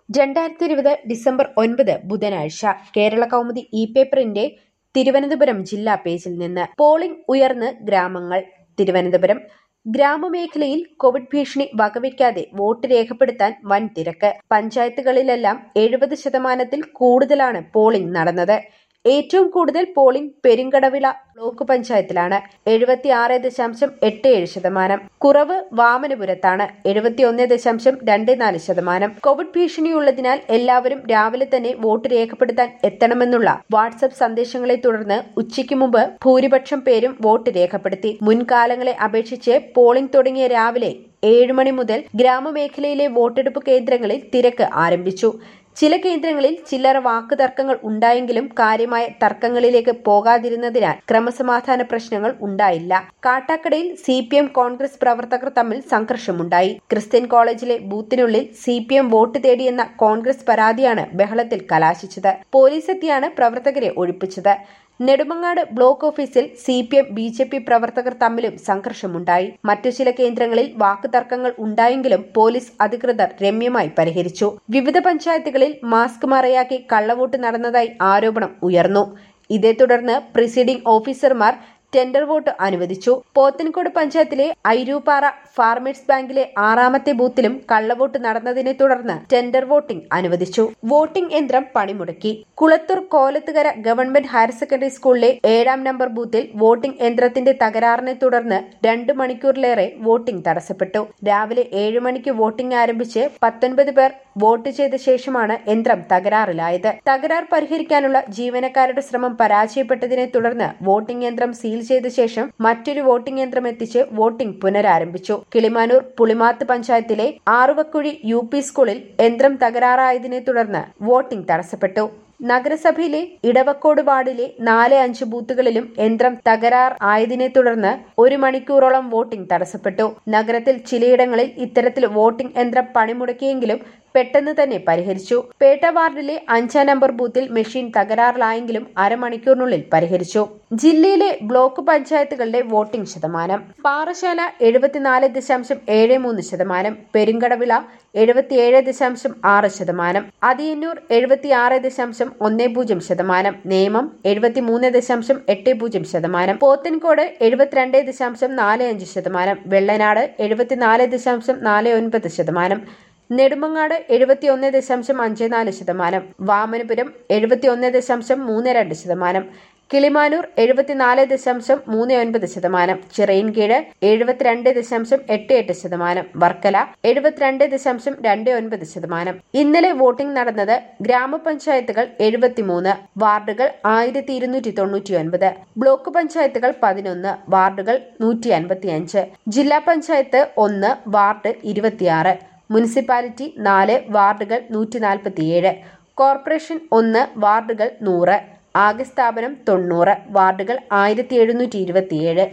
രണ്ടായിരത്തി ഇരുപത് ഡിസംബർ ഒൻപത് ബുധനാഴ്ച കേരള കൗമുദി ഇ പേപ്പറിന്റെ തിരുവനന്തപുരം ജില്ലാ പേജിൽ നിന്ന് പോളിംഗ് ഉയർന്ന് ഗ്രാമങ്ങൾ തിരുവനന്തപുരം ഗ്രാമമേഖലയിൽ കോവിഡ് ഭീഷണി വകവയ്ക്കാതെ വോട്ട് രേഖപ്പെടുത്താൻ വൻ തിരക്ക് പഞ്ചായത്തുകളിലെല്ലാം എഴുപത് ശതമാനത്തിൽ കൂടുതലാണ് പോളിംഗ് നടന്നത് ഏറ്റവും കൂടുതൽ പോളിംഗ് പെരുങ്കടവിള ബ്ലോക്ക് പഞ്ചായത്തിലാണ് എഴുപത്തിയാറ് ദശാംശം എട്ട് ഏഴ് ശതമാനം കുറവ് വാമനപുരത്താണ് എഴുപത്തിയൊന്ന് ദശാംശം രണ്ട് നാല് ശതമാനം കോവിഡ് ഭീഷണിയുള്ളതിനാൽ എല്ലാവരും രാവിലെ തന്നെ വോട്ട് രേഖപ്പെടുത്താൻ എത്തണമെന്നുള്ള വാട്സപ്പ് സന്ദേശങ്ങളെ തുടർന്ന് ഉച്ചയ്ക്ക് മുമ്പ് ഭൂരിപക്ഷം പേരും വോട്ട് രേഖപ്പെടുത്തി മുൻകാലങ്ങളെ അപേക്ഷിച്ച് പോളിംഗ് തുടങ്ങിയ രാവിലെ ഏഴ് മണി മുതൽ ഗ്രാമമേഖലയിലെ വോട്ടെടുപ്പ് കേന്ദ്രങ്ങളിൽ തിരക്ക് ആരംഭിച്ചു ചില കേന്ദ്രങ്ങളിൽ ചില്ലറ വാക്ക് തർക്കങ്ങൾ ഉണ്ടായെങ്കിലും കാര്യമായ തർക്കങ്ങളിലേക്ക് പോകാതിരുന്നതിനാൽ ക്രമസമാധാന പ്രശ്നങ്ങൾ ഉണ്ടായില്ല കാട്ടാക്കടയിൽ സി പി എം കോൺഗ്രസ് പ്രവർത്തകർ തമ്മിൽ സംഘർഷമുണ്ടായി ക്രിസ്ത്യൻ കോളേജിലെ ബൂത്തിനുള്ളിൽ സി പി എം വോട്ട് തേടിയെന്ന കോൺഗ്രസ് പരാതിയാണ് ബഹളത്തിൽ കലാശിച്ചത് പോലീസ് എത്തിയാണ് പ്രവർത്തകരെ ഒഴിപ്പിച്ചത് നെടുമങ്ങാട് ബ്ലോക്ക് ഓഫീസിൽ C P M B J P പ്രവർത്തകർ തമ്മിലും സംഘർഷമുണ്ടായി മറ്റു ചില കേന്ദ്രങ്ങളിൽ വാക്കുതർക്കങ്ങൾ ഉണ്ടായെങ്കിലും പോലീസ് അധികൃതർ രമ്യമായി പരിഹരിച്ചു വിവിധ പഞ്ചായത്തുകളിൽ മാസ്ക് മറയാക്കി കള്ളവോട്ട് നടന്നതായി ആരോപണം ഉയർന്നു ഇതേ തുടർന്ന് പ്രിസൈഡിംഗ് ഓഫീസർമാർ ടെൻഡർ വോട്ട് അനുവദിച്ചു പോത്തൻകോട് പഞ്ചായത്തിലെ ഐരൂപ്പാറ ഫാർമേഴ്സ് ബാങ്കിലെ ആറാമത്തെ ബൂത്തിലും കള്ളവോട്ട് നടന്നതിനെ തുടർന്ന് ടെൻഡർ വോട്ടിംഗ് അനുവദിച്ചു വോട്ടിംഗ് യന്ത്രം പണിമുടക്കി Kulathur Kolathukara government higher secondary സ്കൂളിലെ ഏഴാം നമ്പർ ബൂത്തിൽ വോട്ടിംഗ് യന്ത്രത്തിന്റെ തകരാറിനെ തുടർന്ന് രണ്ട് മണിക്കൂറിലേറെ വോട്ടിംഗ് തടസ്സപ്പെട്ടു രാവിലെ ഏഴ് മണിക്ക് വോട്ടിംഗ് ആരംഭിച്ച് പത്തൊൻപത് പേർ വോട്ട് ചെയ്ത ശേഷമാണ് യന്ത്രം തകരാറിലായത് തകരാർ പരിഹരിക്കാനുള്ള ജീവനക്കാരുടെ ശ്രമം പരാജയപ്പെട്ടതിനെ തുടർന്ന് വോട്ടിംഗ് യന്ത്രം സീൽ ചെയ്ത ശേഷം മറ്റൊരു വോട്ടിംഗ് യന്ത്രം എത്തിച്ച് വോട്ടിംഗ് പുനരാരംഭിച്ചു കിളിമാനൂർ പുളിമാത്ത് പഞ്ചായത്തിലെ ആറുവക്കുഴി യു പി സ്കൂളിൽ യന്ത്രം തകരാറായതിനെ തുടർന്ന് വോട്ടിംഗ് തടസ്സപ്പെട്ടു നഗരസഭയിലെ ഇടവക്കോട് വാർഡിലെ നാല് അഞ്ച് ബൂത്തുകളിലും യന്ത്രം തകരാർ ആയതിനെ തുടർന്ന് ഒരു മണിക്കൂറോളം വോട്ടിംഗ് തടസ്സപ്പെട്ടു നഗരത്തിൽ ചിലയിടങ്ങളിൽ ഇത്തരത്തിൽ വോട്ടിംഗ് യന്ത്രം പണിമുടക്കിയെങ്കിലും പെട്ടെന്ന് തന്നെ പരിഹരിച്ചു പേട്ട വാർഡിലെ അഞ്ചാം നമ്പർ ബൂത്തിൽ മെഷീൻ തകരാറിലായെങ്കിലും അരമണിക്കൂറിനുള്ളിൽ പരിഹരിച്ചു ജില്ലയിലെ ബ്ലോക്ക് പഞ്ചായത്തുകളുടെ വോട്ടിംഗ് ശതമാനം പാറശാല എഴുപത്തിനാല് ദശാംശം ഏഴ് മൂന്ന് ശതമാനം പെരുങ്കടവിള എഴുപത്തിയേഴ് ദശാംശം ആറ് ശതമാനം അതിയന്നൂർ എഴുപത്തിയാറ് ദശാംശം ഒന്ന് പൂജ്യം ശതമാനം നേമം എഴുപത്തിമൂന്ന് ദശാംശം എട്ട് പൂജ്യം ശതമാനം പോത്തൻകോട് എഴുപത്തിരണ്ട് ദശാംശം നാല് അഞ്ച് ശതമാനം വെള്ളനാട് എഴുപത്തിനാല് ദശാംശം നാല് ഒൻപത് ശതമാനം നെടുമങ്ങാട് എഴുപത്തിയൊന്ന് ദശാംശം അഞ്ച് നാല് ശതമാനം വാമനപുരം എഴുപത്തിയൊന്ന് ദശാംശം മൂന്ന് രണ്ട് ശതമാനം കിളിമാനൂർ എഴുപത്തിനാല് ദശാംശം മൂന്ന് ഒൻപത് ശതമാനം ചിറയിൻകീഴ് എഴുപത്തിരണ്ട് ദശാംശം എട്ട് എട്ട് ശതമാനം വർക്കല എഴുപത്തിരണ്ട് ദശാംശം രണ്ട് ഒൻപത് ശതമാനം ഇന്നലെ വോട്ടിംഗ് നടന്നത് ഗ്രാമപഞ്ചായത്തുകൾ എഴുപത്തിമൂന്ന് വാർഡുകൾ ആയിരത്തി ഇരുന്നൂറ്റി തൊണ്ണൂറ്റി ഒൻപത് ബ്ലോക്ക് പഞ്ചായത്തുകൾ പതിനൊന്ന് വാർഡുകൾ നൂറ്റി അൻപത്തിയഞ്ച് ജില്ലാ പഞ്ചായത്ത് ഒന്ന് വാർഡ് ഇരുപത്തിയാറ് മുനിസിപ്പാലിറ്റി നാല് വാർഡുകൾ നൂറ്റി നാൽപ്പത്തിയേഴ് കോർപ്പറേഷൻ ഒന്ന് വാർഡുകൾ നൂറ് ആകെ സ്ഥാപനം തൊണ്ണൂറ് വാർഡുകൾ ആയിരത്തി എഴുന്നൂറ്റി ഇരുപത്തിയേഴ്